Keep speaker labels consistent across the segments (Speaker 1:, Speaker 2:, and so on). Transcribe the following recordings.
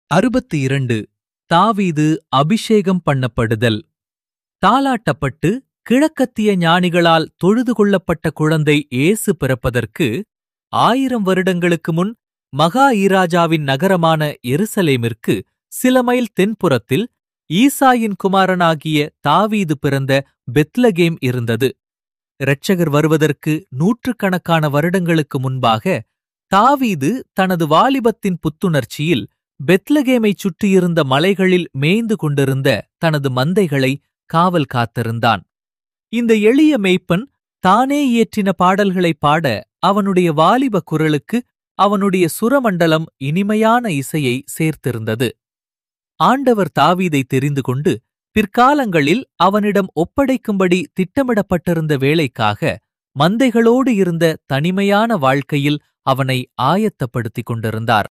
Speaker 1: அறுபத்தி இரண்டு தாவீது அபிஷேகம் பண்ணப்படுதல் தாலாட்டப்பட்டு கிழக்கத்திய ஞானிகளால் தொழுது கொள்ளப்பட்ட குழந்தை இயேசு பிறப்பதற்கு ஆயிரம் வருடங்களுக்கு முன் மகா ஈராஜாவின் நகரமான எருசலேமிற்கு சில மைல் தென்புறத்தில் ஈசாயின் குமாரனாகிய தாவீது பிறந்த பெத்லகேம் இருந்தது இரட்சகர் வருவதற்கு நூற்றுக்கணக்கான வருடங்களுக்கு முன்பாக தாவீது தனது வாலிபத்தின் புத்துணர்ச்சியில் பெத்லகேமைச் சுற்றியிருந்த மலைகளில் மேய்ந்து கொண்டிருந்த தனது மந்தைகளை காவல் காத்திருந்தான் இந்த எளிய மேய்ப்பன் தானே இயற்றின பாடல்களை பாட அவனுடைய வாலிப குரலுக்கு அவனுடைய சுரமண்டலம் இனிமையான இசையை சேர்த்திருந்தது ஆண்டவர் தாவீதை தெரிந்து கொண்டு பிற்காலங்களில் அவனிடம் ஒப்படைக்கும்படி திட்டமிடப்பட்டிருந்த வேலைக்காக மந்தைகளோடு இருந்த தனிமையான வாழ்க்கையில் அவனை ஆயத்தப்படுத்திக் கொண்டிருந்தார்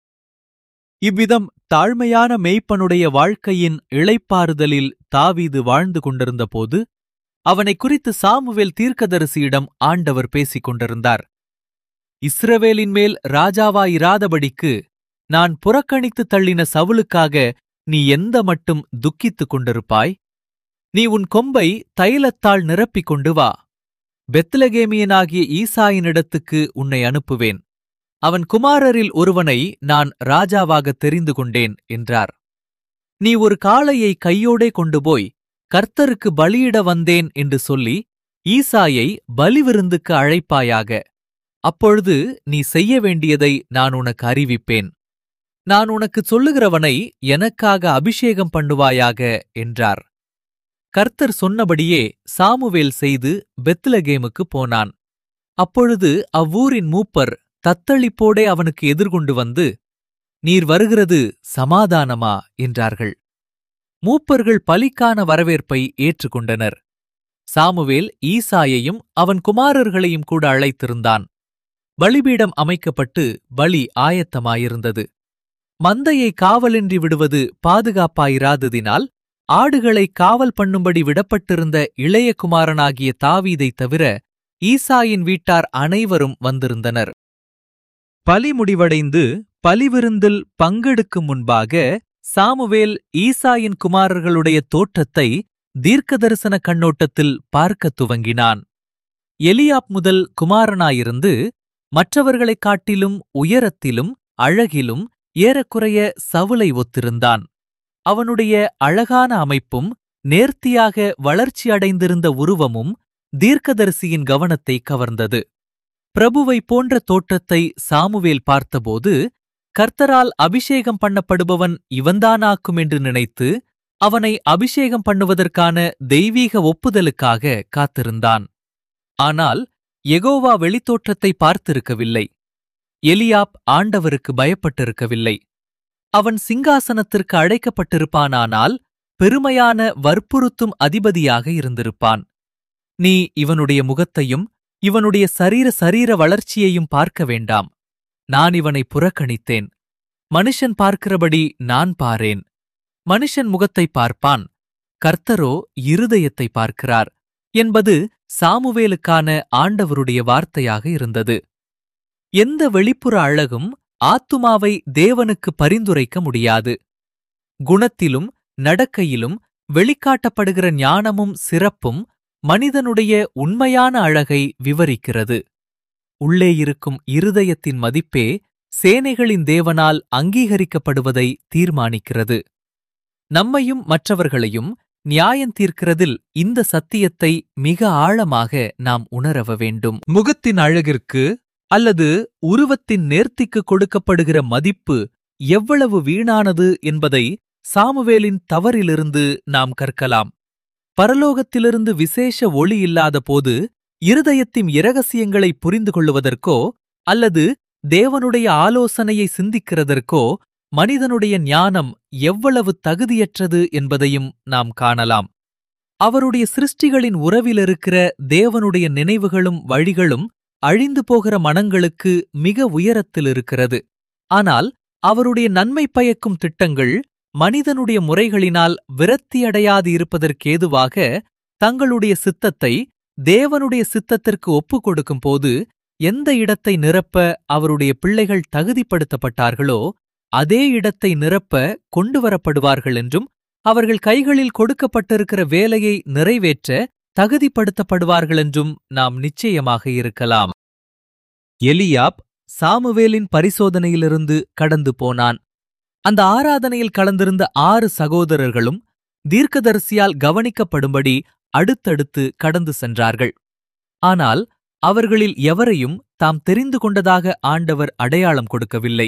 Speaker 1: இவ்விதம் தாழ்மையான மேய்ப்பனுடைய வாழ்க்கையின் இளைப்பாறுதலில் தாவீது வாழ்ந்து கொண்டிருந்தபோது அவனை குறித்து சாமுவேல் தீர்க்கதரிசியிடம் ஆண்டவர் பேசிக் கொண்டிருந்தார் இஸ்ரவேலின் மேல் ராஜாவாயிராதபடிக்கு நான் புறக்கணித்து தள்ளின சவுலுக்காக நீ எந்த மட்டும் துக்கித்துக் கொண்டிருப்பாய் நீ உன் கொம்பை தைலத்தால் நிரப்பிக் கொண்டு வா பெத்லகேமியனாகிய ஈசாயினிடத்துக்கு உன்னை அனுப்புவேன் அவன் குமாரரில் ஒருவனை நான் ராஜாவாக தெரிந்து கொண்டேன் என்றார் நீ ஒரு காளையை கையோடே கொண்டு போய் கர்த்தருக்கு பலியிட வந்தேன் என்று சொல்லி ஈசாயை பலிவிருந்துக்கு அழைப்பாயாக அப்பொழுது நீ செய்ய வேண்டியதை நான் உனக்கு அறிவிப்பேன் நான் உனக்குச் சொல்லுகிறவனை எனக்காக அபிஷேகம் பண்ணுவாயாக என்றார் கர்த்தர் சொன்னபடியே சாமுவேல் செய்து பெத்லகேமுக்குப் போனான் அப்பொழுது அவ்வூரின் மூப்பர் தத்தளிப்போடே அவனுக்கு எதிர்கொண்டு வந்து நீர் வருகிறது சமாதானமா என்றார்கள் மூப்பர்கள் பலிக்கான வரவேற்பை ஏற்றுக்கொண்டனர் சாமுவேல் ஈசாயையும் அவன் குமாரர்களையும் கூட அழைத்திருந்தான் பலிபீடம் அமைக்கப்பட்டு பலி ஆயத்தமாயிருந்தது மந்தையை காவலின்றி விடுவது பாதுகாப்பாயிராததினால் ஆடுகளை காவல் பண்ணும்படி விடப்பட்டிருந்த இளைய குமாரனாகிய தாவீதைத் தவிர ஈசாயின் வீட்டார் அனைவரும் வந்திருந்தனர் பலி முடிவடைந்து பலிவிருந்தில் பங்கெடுக்கும் முன்பாக சாமுவேல் ஈசாயின் குமாரர்களுடைய தோற்றத்தை தீர்க்கதரிசன கண்ணோட்டத்தில் பார்க்கத் துவங்கினான் எலியாப் முதல் குமாரனாயிருந்து மற்றவர்களைக் காட்டிலும் உயரத்திலும் அழகிலும் ஏறக்குறைய சவுலை ஒத்திருந்தான் அவனுடைய அழகான அமைப்பும் நேர்த்தியாக வளர்ச்சியடைந்திருந்த உருவமும் தீர்க்கதரிசியின் கவனத்தை கவர்ந்தது பிரபுவை போன்ற தோற்றத்தை சாமுவேல் பார்த்தபோது கர்த்தரால் அபிஷேகம் பண்ணப்படுபவன் இவன்தானாக்கும் என்று நினைத்து அவனை அபிஷேகம் பண்ணுவதற்கான தெய்வீக ஒப்புதலுக்காக காத்திருந்தான் ஆனால் எகோவா வெளித்தோற்றத்தை பார்த்திருக்கவில்லை எலியாப் ஆண்டவருக்கு பயப்பட்டிருக்கவில்லை அவன் சிங்காசனத்திற்கு அழைக்கப்பட்டிருப்பானானால் பெருமையான வற்புறுத்தும் அதிபதியாக இருந்திருப்பான் நீ இவனுடைய முகத்தையும் இவனுடைய சரீர சரீர வளர்ச்சியையும் பார்க்க வேண்டாம் நான் இவனை புறக்கணித்தேன் மனுஷன் பார்க்கிறபடி நான் பாரேன் மனுஷன் முகத்தை பார்ப்பான் கர்த்தரோ இருதயத்தை பார்க்கிறார் என்பது சாமுவேலுக்கான ஆண்டவருடைய வார்த்தையாக இருந்தது எந்த வெளிப்புற அழகும் ஆத்துமாவை தேவனுக்கு பரிந்துரைக்க முடியாது குணத்திலும் நடக்கையிலும் வெளிக்காட்டப்படுகிற ஞானமும் சிறப்பும் மனிதனுடைய உண்மையான அழகை விவரிக்கிறது உள்ளே இருக்கும் இருதயத்தின் மதிப்பே சேனைகளின் தேவனால் அங்கீகரிக்கப்படுவதை தீர்மானிக்கிறது நம்மையும் மற்றவர்களையும் நியாயம் தீர்க்கிறதில் இந்த சத்தியத்தை மிக ஆழமாக நாம் உணரவ வேண்டும் முகத்தின் அழகிற்கு அல்லது உருவத்தின் நேர்த்திக்கு கொடுக்கப்படுகிற மதிப்பு எவ்வளவு வீணானது என்பதை சாமுவேலின் தவறிலிருந்து நாம் கற்கலாம் பரலோகத்திலிருந்து விசேஷ ஒளி இல்லாத போது இருதயத்தின் இரகசியங்களை புரிந்து கொள்ளுவதற்கோ அல்லது தேவனுடைய ஆலோசனையை சிந்திக்கிறதற்கோ மனிதனுடைய ஞானம் எவ்வளவு தகுதியற்றது என்பதையும் நாம் காணலாம் அவருடைய சிருஷ்டிகளின் உறவிலிருக்கிற தேவனுடைய நினைவுகளும் வழிகளும் அழிந்து போகிற மனங்களுக்கு மிக உயரத்தில் இருக்கிறது ஆனால் அவருடைய நன்மை பயக்கும் திட்டங்கள் மனிதனுடைய முறைகளினால் விரக்தியடையாது இருப்பதற்கேதுவாக தங்களுடைய சித்தத்தை தேவனுடைய சித்தத்திற்கு ஒப்புக் கொடுக்கும் போது எந்த இடத்தை நிரப்ப அவருடைய பிள்ளைகள் தகுதிப்படுத்தப்பட்டார்களோ அதே இடத்தை நிரப்ப கொண்டு வரப்படுவார்கள் என்றும் அவர்கள் கைகளில் கொடுக்கப்பட்டிருக்கிற வேலையை நிறைவேற்ற தகுதிப்படுத்தப்படுவார்கள் என்றும் நாம் நிச்சயமாக இருக்கலாம் எலியாப் சாமுவேலின் பரிசோதனையிலிருந்து கடந்து போனான் அந்த ஆராதனையில் கலந்திருந்த ஆறு சகோதரர்களும் தீர்க்கதரிசியால் கவனிக்கப்படும்படி அடுத்தடுத்து கடந்து சென்றார்கள் ஆனால் அவர்களில் எவரையும் தாம் தெரிந்து கொண்டதாக ஆண்டவர் அடையாளம் கொடுக்கவில்லை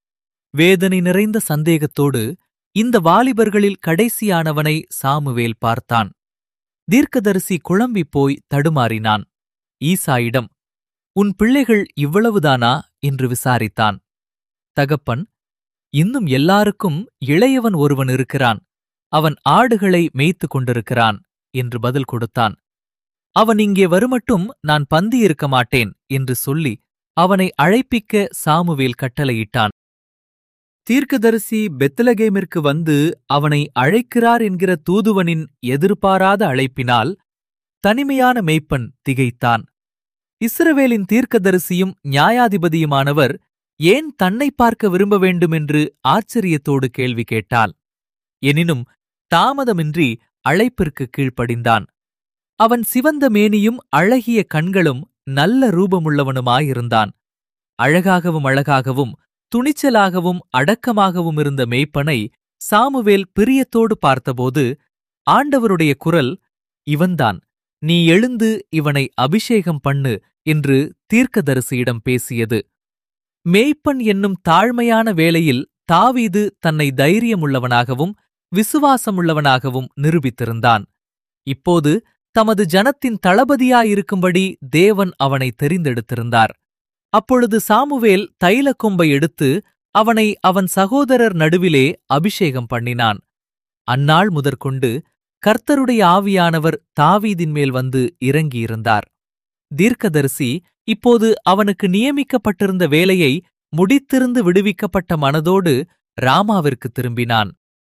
Speaker 1: வேதனை நிறைந்த சந்தேகத்தோடு இந்த வாலிபர்களில் கடைசியானவனை சாமுவேல் பார்த்தான் தீர்க்கதரிசி குழம்பிப் போய் தடுமாறினான் ஈசாயிடம் உன் பிள்ளைகள் இவ்வளவுதானா என்று விசாரித்தான் தகப்பன் இன்னும் எல்லாருக்கும் இளையவன் ஒருவன் இருக்கிறான் அவன் ஆடுகளை மேய்த்து கொண்டிருக்கிறான் என்று பதில் கொடுத்தான் அவன் இங்கே வருமட்டும் நான் பந்தி இருக்க மாட்டேன் என்று சொல்லி அவனை அழைப்பிக்க சாமுவேல் கட்டளையிட்டான் தீர்க்கதரிசி பெத்லகேமிற்கு வந்து அவனை அழைக்கிறார் என்கிற தூதுவனின் எதிர்பாராத அழைப்பினால் தனிமையான மேய்ப்பன் திகைத்தான் இஸ்ரவேலின் தீர்க்கதரிசியும் நியாயாதிபதியுமானவர் ஏன் தன்னை பார்க்க விரும்ப வேண்டும் என்று ஆச்சரியத்தோடு கேள்வி கேட்டாள் எனினும் தாமதமின்றி அழைப்பிற்கு கீழ்ப்படிந்தான் அவன் சிவந்த மேனியும் அழகிய கண்களும் நல்ல ரூபமுள்ளவனுமாயிருந்தான் அழகாகவும் அழகாகவும் துணிச்சலாகவும் அடக்கமாகவும் இருந்த மேய்ப்பனை சாமுவேல் பிரியத்தோடு பார்த்தபோது ஆண்டவருடைய குரல் இவன்தான் நீ எழுந்து இவனை அபிஷேகம் பண்ணு என்று தீர்க்கதரிசியிடம் பேசியது மேய்ப்பன் என்னும் தாழ்மையான வேளையில் தாவீது தன்னை தைரியமுள்ளவனாகவும் விசுவாசமுள்ளவனாகவும் நிரூபித்திருந்தான் இப்போது தமது ஜனத்தின் தளபதியாயிருக்கும்படி தேவன் அவனை தெரிந்தெடுத்திருந்தார் அப்பொழுது சாமுவேல் தைலக் கொம்பை எடுத்து அவனை அவன் சகோதரர் நடுவிலே அபிஷேகம் பண்ணினான் அந்நாள் முதற்கொண்டு கர்த்தருடைய ஆவியானவர் தாவீதின் மேல் வந்து இறங்கியிருந்தார் தீர்க்கதரிசி இப்போது அவனுக்கு நியமிக்கப்பட்டிருந்த வேலையை முடித்திருந்து விடுவிக்கப்பட்ட மனதோடு ராமாவிற்கு திரும்பினான்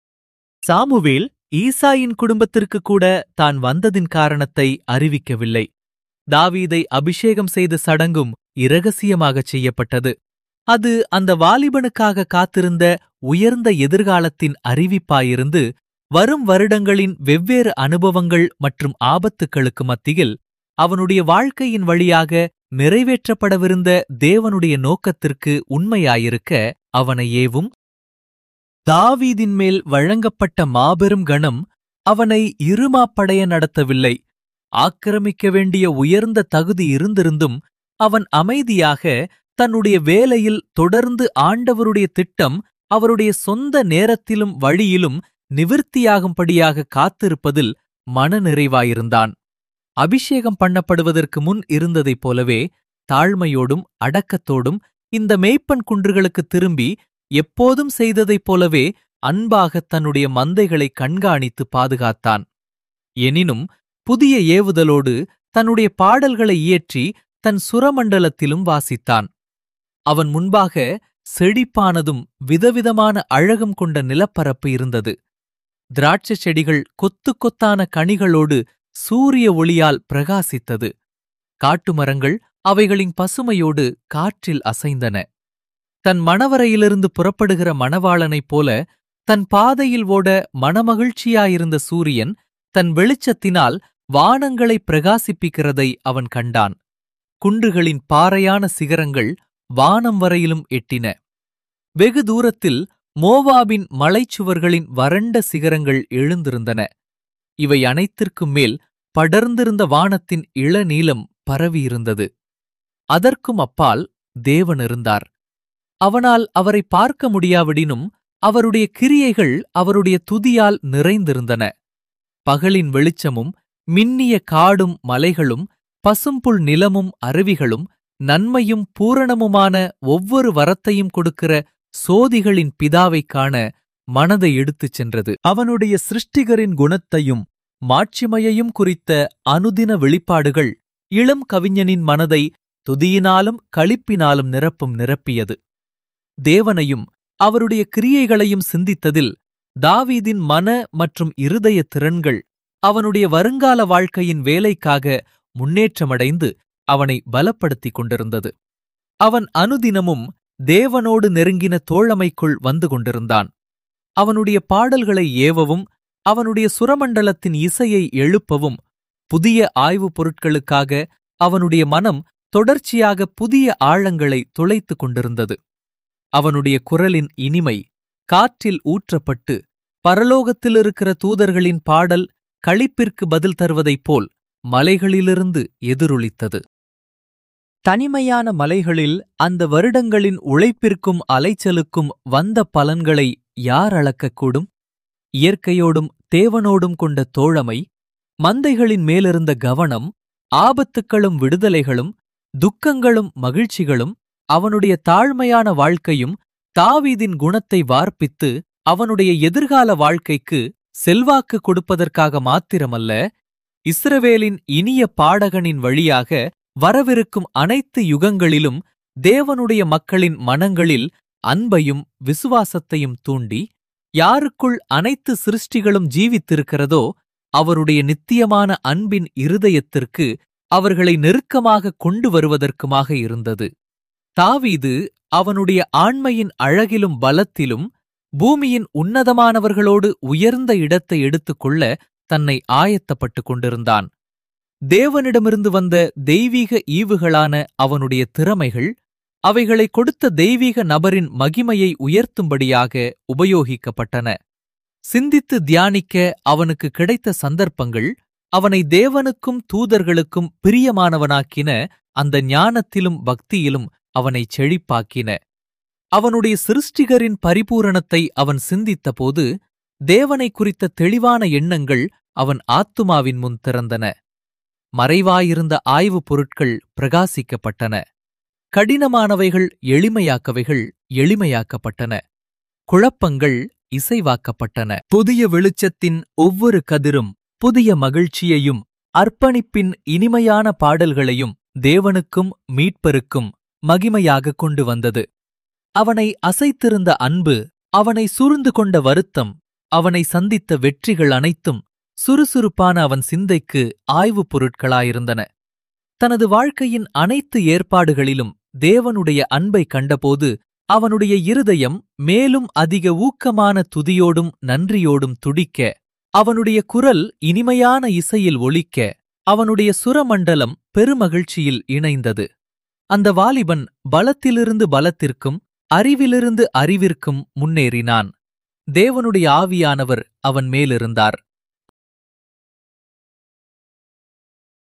Speaker 1: சாமுவேல் ஈசாயின் குடும்பத்திற்கு கூட தான் வந்ததின் காரணத்தை அறிவிக்கவில்லை தாவீதை அபிஷேகம் செய்த சடங்கும் இரகசியமாகச் செய்யப்பட்டது அது அந்த வாலிபனுக்காக காத்திருந்த உயர்ந்த எதிர்காலத்தின் அறிவிப்பாயிருந்து வரும் வருடங்களின் வெவ்வேறு அனுபவங்கள் மற்றும் ஆபத்துக்களுக்கு மத்தியில் அவனுடைய வாழ்க்கையின் வழியாக நிறைவேற்றப்படவிருந்த தேவனுடைய நோக்கத்திற்கு உண்மையாயிருக்க அவனை ஏவும் தாவீதின் மேல் வழங்கப்பட்ட மாபெரும் கணம் அவனை இருமாப்படைய நடத்தவில்லை ஆக்கிரமிக்க வேண்டிய உயர்ந்த தகுதி இருந்திருந்தும் அவன் அமைதியாக தன்னுடைய வேலையில் தொடர்ந்து ஆண்டவருடைய திட்டம் அவருடைய சொந்த நேரத்திலும் வழியிலும் நிவிர்த்தியாகும்படியாக காத்திருப்பதில் மனநிறைவாயிருந்தான் அபிஷேகம் பண்ணப்படுவதற்கு முன் இருந்ததைப் போலவே தாழ்மையோடும் அடக்கத்தோடும் இந்த மேய்ப்பன் குன்றுகளுக்கு திரும்பி எப்போதும் செய்ததைப் போலவே அன்பாக தன்னுடைய மந்தைகளை கண்காணித்து பாதுகாத்தான் எனினும் புதிய ஏவுதலோடு தன்னுடைய பாடல்களை இயற்றி தன் சுரமண்டலத்திலும் வாசித்தான் அவன் முன்பாக செழிப்பானதும் விதவிதமான அழகும் கொண்ட நிலப்பரப்பு இருந்தது திராட்சைச் செடிகள் கொத்து கொத்தான கனிகளோடு சூரிய ஒளியால் பிரகாசித்தது காட்டுமரங்கள் அவைகளின் பசுமையோடு காற்றில் அசைந்தன தன் மணவரையிலிருந்து புறப்படுகிற மணவாளனைப் போல தன் பாதையில் ஓட மனமகிழ்ச்சியாயிருந்த சூரியன் தன் வெளிச்சத்தினால் வானங்களை பிரகாசிப்பிக்கிறதை அவன் கண்டான் குன்றுகளின் பாறையான சிகரங்கள் வானம் வரையிலும் எட்டின வெகு தூரத்தில் மோவாபின் மலைச்சுவர்களின் வறண்ட சிகரங்கள் எழுந்திருந்தன இவை அனைத்திற்கும் மேல் படர்ந்திருந்த வானத்தின் இளநீலம் பரவியிருந்தது அதற்கும் அப்பால் தேவன் இருந்தார் அவனால் அவரை பார்க்க முடியாவிடினும் அவருடைய கிரியைகள் அவருடைய துதியால் நிறைந்திருந்தன பகலின் வெளிச்சமும் மின்னிய காடும் மலைகளும் பசும்புல் நிலமும் அருவிகளும் நன்மையும் பூரணமுமான ஒவ்வொரு வரத்தையும் கொடுக்கிற சோதிகளின் பிதாவைக் காண மனதை எடுத்துச் சென்றது அவனுடைய சிருஷ்டிகரின் குணத்தையும் மாட்சிமையையும் குறித்த அனுதின வெளிப்பாடுகள் இளம் கவிஞனின் மனதை துதியினாலும் களிப்பினாலும் நிரப்பும் நிரப்பியது தேவனையும் அவருடைய கிரியைகளையும் சிந்தித்ததில் தாவீதின் மன மற்றும் இருதய திறன்கள் அவனுடைய வருங்கால வாழ்க்கையின் வேலைக்காக முன்னேற்றமடைந்து அவனை பலப்படுத்திக் கொண்டிருந்தது அவன் அனுதினமும் தேவனோடு நெருங்கின தோழமைக்குள் வந்து கொண்டிருந்தான் அவனுடைய பாடல்களை ஏவவும் அவனுடைய சுரமண்டலத்தின் இசையை எழுப்பவும் புதிய ஆய்வுப் பொருட்களுக்காக அவனுடைய மனம் தொடர்ச்சியாக புதிய ஆழங்களை துளைத்துக் கொண்டிருந்தது அவனுடைய குரலின் இனிமை காற்றில் ஊற்றப்பட்டு பரலோகத்தில் இருக்கிற தூதர்களின் பாடல் களிப்பிற்கு பதில் தருவதைப் போல் மலைகளிலிருந்து எதிரொலித்தது தனிமையான மலைகளில் அந்த வருடங்களின் உழைப்பிற்கும் அலைச்சலுக்கும் வந்த பலன்களை யார் அளக்கக்கூடும் இயற்கையோடும் தேவனோடும் கொண்ட தோழமை மந்தைகளின் மேலிருந்த கவனம் ஆபத்துக்களும் விடுதலைகளும் துக்கங்களும் மகிழ்ச்சிகளும் அவனுடைய தாழ்மையான வாழ்க்கையும் தாவீதின் குணத்தை வார்ப்பித்து அவனுடைய எதிர்கால வாழ்க்கைக்கு செல்வாக்கு கொடுப்பதற்காக மாத்திரமல்ல இஸ்ரவேலின் இனிய பாடகனின் வழியாக வரவிருக்கும் அனைத்து யுகங்களிலும் தேவனுடைய மக்களின் மனங்களில் அன்பையும் விசுவாசத்தையும் தூண்டி யாருக்குள் அனைத்து சிருஷ்டிகளும் ஜீவித்திருக்கிறதோ அவருடைய நித்தியமான அன்பின் இருதயத்திற்கு அவர்களை நெருக்கமாக கொண்டு வருவதற்குமாக இருந்தது தாவீது அவனுடைய ஆண்மையின் அழகிலும் பலத்திலும் பூமியின் உன்னதமானவர்களோடு உயர்ந்த இடத்தை எடுத்துக்கொள்ள தன்னை ஆயத்தப்பட்டுக் கொண்டிருந்தான் தேவனிடமிருந்து வந்த தெய்வீக ஈவுகளான அவனுடைய திறமைகள் அவைகளை கொடுத்த தெய்வீக நபரின் மகிமையை உயர்த்தும்படியாக உபயோகிக்கப்பட்டன சிந்தித்து தியானிக்க அவனுக்கு கிடைத்த சந்தர்ப்பங்கள் அவனை தேவனுக்கும் தூதர்களுக்கும் பிரியமானவனாக்கின அந்த ஞானத்திலும் பக்தியிலும் அவனை செழிப்பாக்கின அவனுடைய சிருஷ்டிகரின் பரிபூரணத்தை அவன் சிந்தித்தபோது தேவனை குறித்த தெளிவான எண்ணங்கள் அவன் ஆத்துமாவின் முன் திறந்தன மறைவாயிருந்த ஆய்வுப் பொருட்கள் பிரகாசிக்கப்பட்டன கடினமானவைகள் எளிமையாக்கவைகள் எளிமையாக்கப்பட்டன குழப்பங்கள் இசைவாக்கப்பட்டன புதிய வெளிச்சத்தின் ஒவ்வொரு கதிரும் புதிய மகிழ்ச்சியையும் அர்ப்பணிப்பின் இனிமையான பாடல்களையும் தேவனுக்கும் மீட்பருக்கும் மகிமையாக கொண்டு வந்தது அவனை அசைத்திருந்த அன்பு அவனை சூழ்ந்து கொண்ட வருத்தம் அவனை சந்தித்த வெற்றிகள் அனைத்தும் சுறுசுறுப்பான அவன் சிந்தைக்கு ஆய்வுப் பொருட்களாயிருந்தன தனது வாழ்க்கையின் அனைத்து ஏற்பாடுகளிலும் தேவனுடைய அன்பை கண்டபோது அவனுடைய இருதயம் மேலும் அதிக ஊக்கமான துதியோடும் நன்றியோடும் துடிக்க அவனுடைய குரல் இனிமையான இசையில் ஒலிக்க அவனுடைய சுரமண்டலம் பெருமகிழ்ச்சியில் இணைந்தது அந்த வாலிபன் பலத்திலிருந்து பலத்திற்கும் அறிவிலிருந்து அறிவிற்கும் முன்னேறினான் தேவனுடைய ஆவியானவர் அவன் மேலிருந்தார்